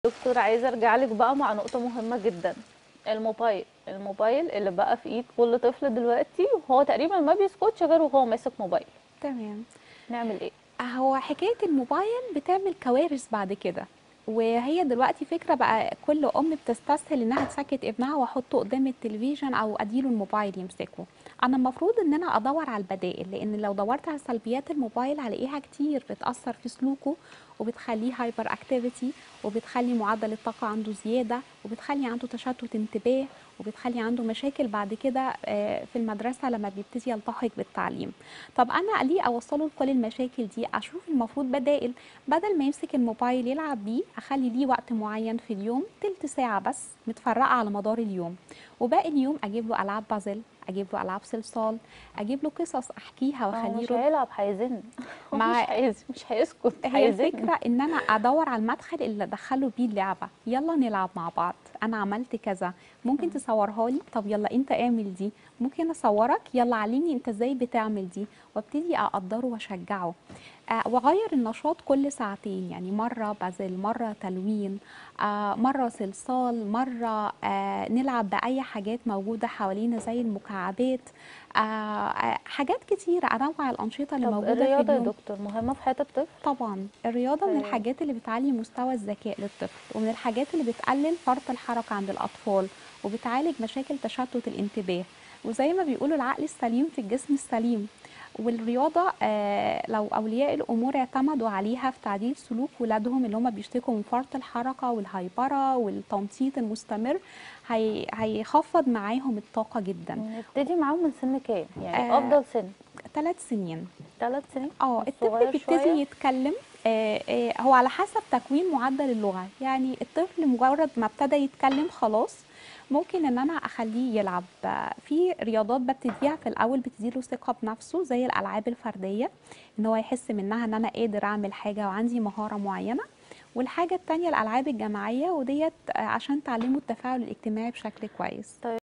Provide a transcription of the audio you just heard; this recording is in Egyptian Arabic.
دكتور عايزه ارجع لك بقى مع نقطه مهمه جدا الموبايل الموبايل اللي بقى في ايد كل طفل دلوقتي وهو تقريبا ما بيسكتش غير وهو ماسك موبايل تمام نعمل ايه هو حكاية الموبايل بتعمل كوارث بعد كده وهي دلوقتي فكرة بقى كل أم بتستسهل إنها تسكت ابنها وأحطه قدام التلفزيون أو أديله الموبايل يمسكه أنا المفروض إن أنا أدور على البدائل لأن لو دورت على سلبيات الموبايل هلاقيها كتير بتأثر في سلوكه وبتخليه هايبر اكتيفيتي وبتخلي معدل الطاقة عنده زيادة وبتخلي عنده تشتت انتباه وبتخلي عنده مشاكل بعد كده آه، في المدرسة لما بيبتدي يلتحق بالتعليم طب أنا ليه أوصله لكل المشاكل دي أشوف المفروض بدائل بدل ما يمسك الموبايل يلعب بيه أخلي ليه وقت معين في اليوم تلت ساعة بس متفرقة على مدار اليوم وباقي اليوم أجيب له ألعاب بازل أجيب له ألعاب صلصال أجيب له قصص أحكيها هو وأخليه مش يرد هيلعب هيزن هو مع- مش هيز مش هيسكت هي هيزن الفكرة ان انا ادور على المدخل اللي ادخله بيه اللعبة يلا نلعب مع بعض انا عملت كذا ممكن تصورها لي طب يلا انت اعمل دي ممكن اصورك يلا علمني انت ازاي بتعمل دي وابتدي اقدره واشجعه آه واغير النشاط كل ساعتين يعني مرة بازل مرة تلوين آه مرة صلصال مرة آه نلعب بأي حاجات موجودة حوالينا زي المكعبات آه آه حاجات كتيرة أنوع الأنشطة اللي طب موجودة في الرياضه يا اليوم دكتور مهمه في حياه الطفل طبعا الرياضة من آه. الحاجات اللي بتعلي مستوى الذكاء للطفل ومن الحاجات اللي بتقلل فرط الحركة عند الأطفال وبتعالج مشاكل تشتت الانتباه وزي ما بيقولوا العقل السليم في الجسم السليم والرياضة آه لو أولياء الأمور اعتمدوا عليها في تعديل سلوك ولادهم اللي هم بيشتكوا من فرط الحركة والهايبرة والتنطيط المستمر هي هيخفض معاهم الطاقة جدا نبتدي معاهم من سن كام يعني آه، افضل سن ثلاث سنين ثلاث سنين اه الطفل صغير بيبتدي شوية؟ يتكلم آه آه هو على حسب تكوين معدل اللغة يعني الطفل مجرد ما ابتدى يتكلم خلاص ممكن ان انا اخليه يلعب آه، في رياضات ببتديها في الاول بتديله ثقة بنفسه زي الالعاب الفردية ان هو يحس منها ان انا قادر اعمل حاجة وعندي مهارة معينة والحاجة التانية الالعاب الجماعية وديت آه، عشان تعلمه التفاعل الاجتماعي بشكل كويس